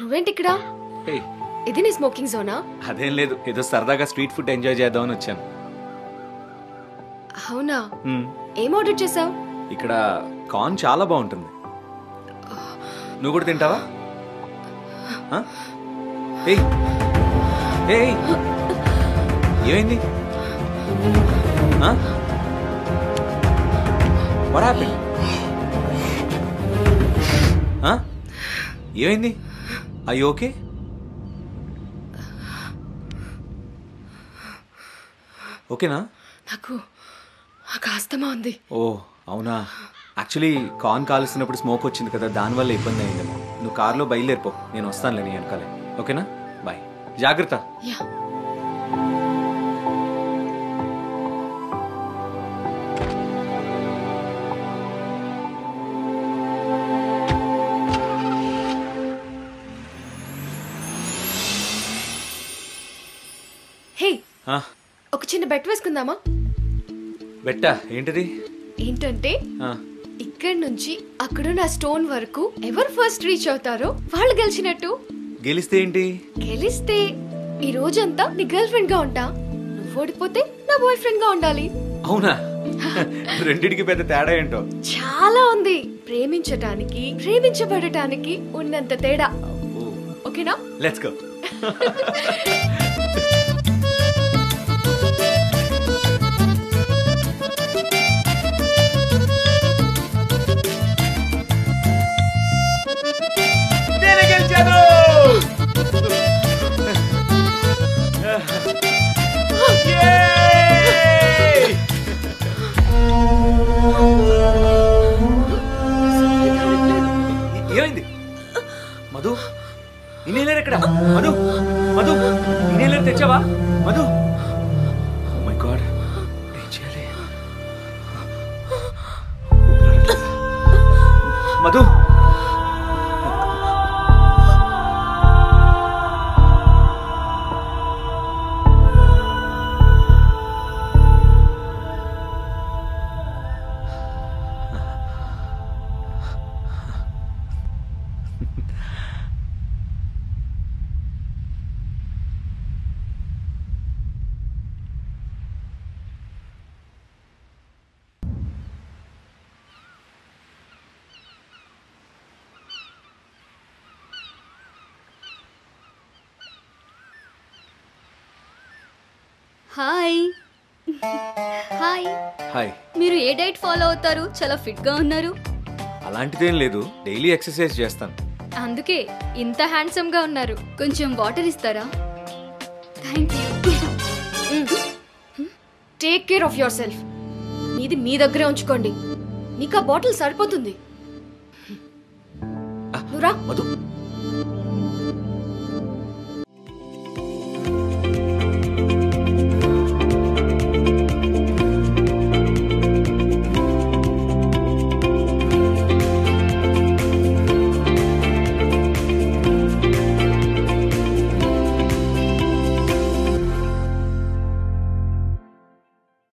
నువ్వేంటి ఇక్కడ హే ఇది నీ స్మోకింగ్ జోనా అదేం లేదు ఏదో సరదాగా స్ట్రీట్ ఫుడ్ ఎంజాయ్ చేద్దామని వచ్చాను అవునా మ్మ్. ఏం ఆర్డర్ చేసావు ఇక్కడ కార్న్ చాలా బాగుంటుంది నువ్వు కూడా తింటావా ఆ? ఏయ్ ఏయ్ ఏమైంది వాట్ హ్యాపెన్ ఏమైంది ఐ ఓకే ఓకేనా నాకు నాకు ఆస్తమా ఉంది ఓ అవునా యాక్చువల్లీ కార్న్ కాలుస్తున్నప్పుడు స్మోక్ వచ్చింది కదా దానివల్ల ఇబ్బంది అయిందేమో నువ్వు కార్లో బయలుదేరిపో నేను వస్తానులే నీ వెనకాలే ఓకేనా బాయ్ జాగ్రత్త యా హే ఆ, ఒక చిన్న బెట్ వేసుకుందామా బెట్టా ఏంటిది ఏంటంటే ఆ, ఇక్కడి నుంచి అక్కడున్న స్టోన్ వరకు ఎవరు ఫస్ట్ రీచ్ అవుతారో వాళ్ళు గెలిచినట్టు గెలిస్తే ఏంటి గెలిస్తే ఈ రోజంతా నీ గర్ల్ ఫ్రెండ్ గా ఉంటా నువ్వు ఓడిపోతే నా బాయ్ ఫ్రెండ్ గా ఉండాలి అవునా రెండిటికి పెద్ద తేడా ఏంటో చాలా ఉంది ప్రేమించటానికి ప్రేమించబడటానికి ఉన్నంత తేడా ఓకేనా లెట్స్ గో నేనే గెలిచాను Yay! ఏమైంది మధు ఇన్హేలర్ ఎక్కడ మధు మధు ఇన్హేలర్ తెచ్చావా మధు ఓ మై గాడ్ ఏం చేయాలి మధు హాయ్ హాయ్ హాయ్ మీరు ఏ డైట్ ఫాలో అవుతారు చాలా ఫిట్ గా ఉన్నారు అలాంటిదేం లేదు డైలీ ఎక్సర్సైజ్ చేస్తాను అందుకే ఇంత హ్యాండ్సమ్ గా ఉన్నారు కొంచెం వాటర్ ఇస్తారా thank you take care of yourself మీది మీ దగ్గరే ఉంచుకోండి నీకు ఆ బాటిల్ సరిపోతుంది నువ్వు రా మధు